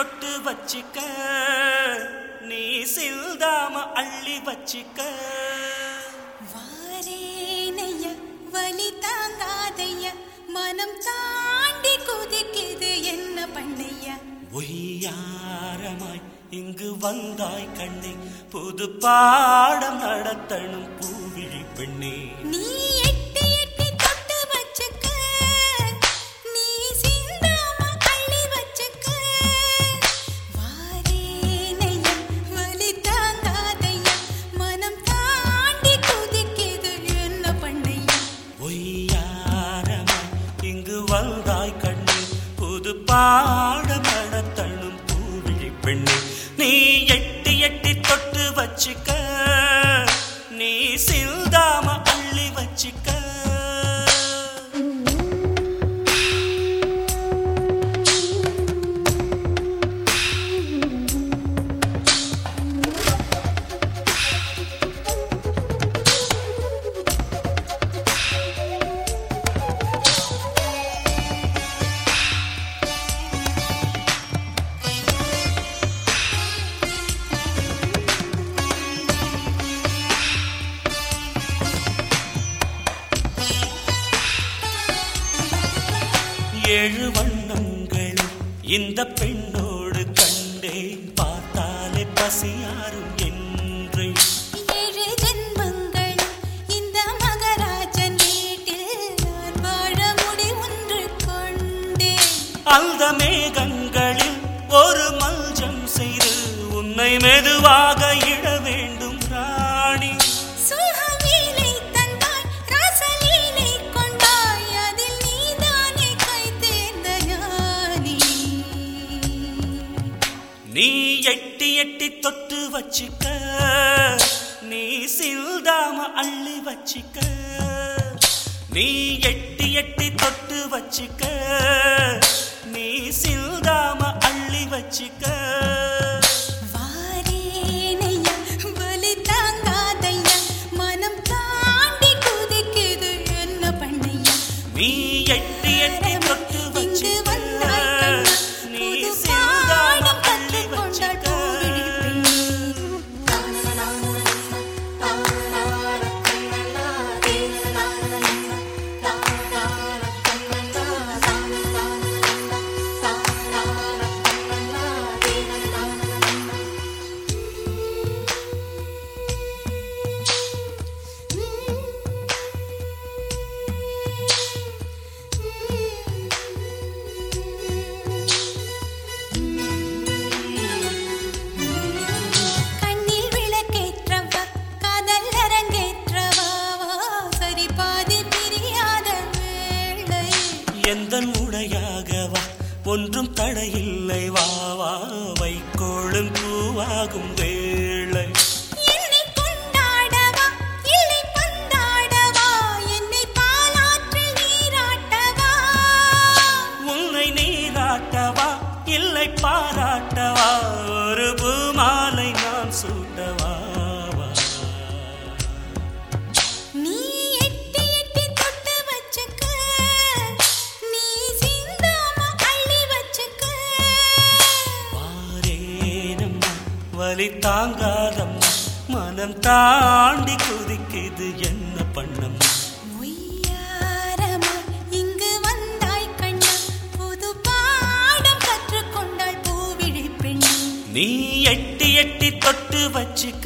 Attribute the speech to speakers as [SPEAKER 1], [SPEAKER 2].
[SPEAKER 1] தொட்டு வச்சிக்க நீ சிந்தாம அள்ளி வச்சிக்க
[SPEAKER 2] வாரேனைய வலி தாங்காதைய மனம் தாண்டி குதிக்குது என்ன பண்ணைய
[SPEAKER 1] ஒய்யாரமாய் இங்கு வந்தாய் கண்ணே புது பாடம் நடத்தணும் பூவிழி பெண்ணே
[SPEAKER 2] நீ எட்டி எட்டி தொட்டு வச்சுக்க நீ சிந்தாம அள்ளி வச்சுக்க வாரேனைய வலி தாங்காதைய மனம் தாண்டி குதிக்குது என்ன பண்ணைய
[SPEAKER 1] ஒய்யாரமாய் இங்கு வந்தாய் கண்ணே புது பாடம் நடத்தணும் பூவிழி பெண்ணே நீ எட்டி எட்டி தொட்டு வச்சிக்க நீ சிந்தாம அள்ளி வச்சிக்க ஏழு வண்ணங்கள் இந்த பெண்ணோடு கண்டேன் பார்த்தாலே பசியாரும் என்று
[SPEAKER 2] ஏழு ஜென்மங்கள் இந்த மகராஜன் வீட்டில் நான் வாழ முடிவொன்று கொண்டேன்
[SPEAKER 1] அந்த மேகங்களில் ஒரு மல்ஜம் செய்து உன்னை மெதுவாக இட வேண்டும் ராணி
[SPEAKER 2] சுகவீலை தந்தாய் ராசலீலை கொண்டாய் அதில் நீதானே கை தேர்ந்த ஞானி
[SPEAKER 1] நீ எட்டி எட்டி தொட்டு வச்சிக்க நீ சில்தாம அள்ளி வச்சிக்க நீ எட்டி எட்டி தொட்டு வச்சிக்க நீ சில்தாம அள்ளி வச்சிக்க
[SPEAKER 2] வாரேனையா வலி தாங்காதையா மனம் தாண்டி குதிக்குது என்ன பண்ணையா
[SPEAKER 1] நீ எட்டி எட்டி தொட்டு
[SPEAKER 2] இங்கு
[SPEAKER 1] வச்சிக்க
[SPEAKER 2] வந்தாய் கண்ணா
[SPEAKER 1] நீ
[SPEAKER 2] புது
[SPEAKER 1] சில்தாம
[SPEAKER 2] பாடம்
[SPEAKER 1] அள்ளி
[SPEAKER 2] கற்றுக்கொண்டாள்
[SPEAKER 1] வச்சிக்க
[SPEAKER 2] கண்ணில் விளக்கேற்றவா காதல் அரங்கேற்றவா வா, சரி பாதி பிரியாத வேளை
[SPEAKER 1] எந்த உடையாகவா ஒன்றும் தடையில்லை வா வா வைக்கோளும் பூவாகும் வேளை
[SPEAKER 2] என்னை கொண்டாடவா இல்லை பந்தாடவா என்னை பாலாற்றில் நீராட்டவா
[SPEAKER 1] உன்னை நீராட்டவா இல்லை பாராட்டவா ஒரு பூமாலை நான் சூட்டவா வா.
[SPEAKER 2] நீ எட்டி எட்டி தொட்டு வச்சுக்க நீ சிந்தாம அள்ளி வச்சுக்க
[SPEAKER 1] வாரேனம்மா வலி தாங்காதம்மா மனம் தாண்டி குதிக்குது என்ன பண்ணம்மா
[SPEAKER 2] ஒய்யாரமா இங்கு வந்தாய் கண்ணா புது பாடம் கற்றுக்கொண்டாள் பூவிழி பெண்ணே
[SPEAKER 1] நீ எட்டி எட்டி தொட்டு வச்சுக்க